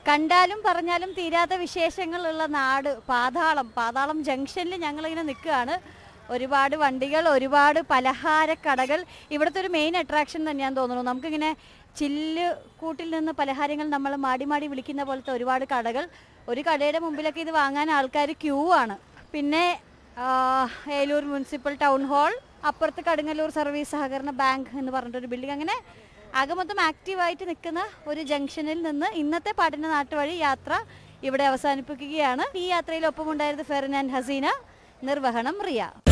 കണ്ടാലും പറഞ്ഞാലും തീരാത്ത വിശേഷങ്ങളുള്ള നാട് പാതാളം പാതാളം ജംഗ്ഷനിൽ ഞങ്ങളിങ്ങനെ നിൽക്കുകയാണ് ഒരുപാട് വണ്ടികൾ ഒരുപാട് പലഹാരക്കടകൾ ഇവിടുത്തെ ഒരു മെയിൻ അട്രാക്ഷൻ തന്നെയാന്ന് തോന്നുന്നു നമുക്കിങ്ങനെ ചില്ല് കൂട്ടിൽ നിന്ന് പലഹാരങ്ങൾ നമ്മൾ മാടി മാടി വിളിക്കുന്ന പോലത്തെ ഒരുപാട് കടകൾ ഒരു കടയുടെ മുമ്പിലൊക്കെ ഇത് വാങ്ങാൻ ആൾക്കാർ ക്യൂ ആണ് പിന്നെ ആ, ഏലൂർ മുനിസിപ്പൽ ടൗൺ ഹാൾ അപ്പുറത്ത് കടുങ്ങല്ലൂർ സർവീസ് സഹകരണ ബാങ്ക് എന്ന് പറഞ്ഞിട്ടൊരു ബിൽഡിംഗ് അങ്ങനെ ആകെ മൊത്തം ആക്റ്റീവായിട്ട് നിൽക്കുന്ന ഒരു ജംഗ്ഷനിൽ നിന്ന് ഇന്നത്തെ പഠന നാട്ടുവഴി യാത്ര ഇവിടെ അവസാനിപ്പിക്കുകയാണ് ഈ യാത്രയിൽ ഒപ്പമുണ്ടായിരുന്നത് ഫെറിനാൻഡ് ഹസീന നിർവഹണം റിയ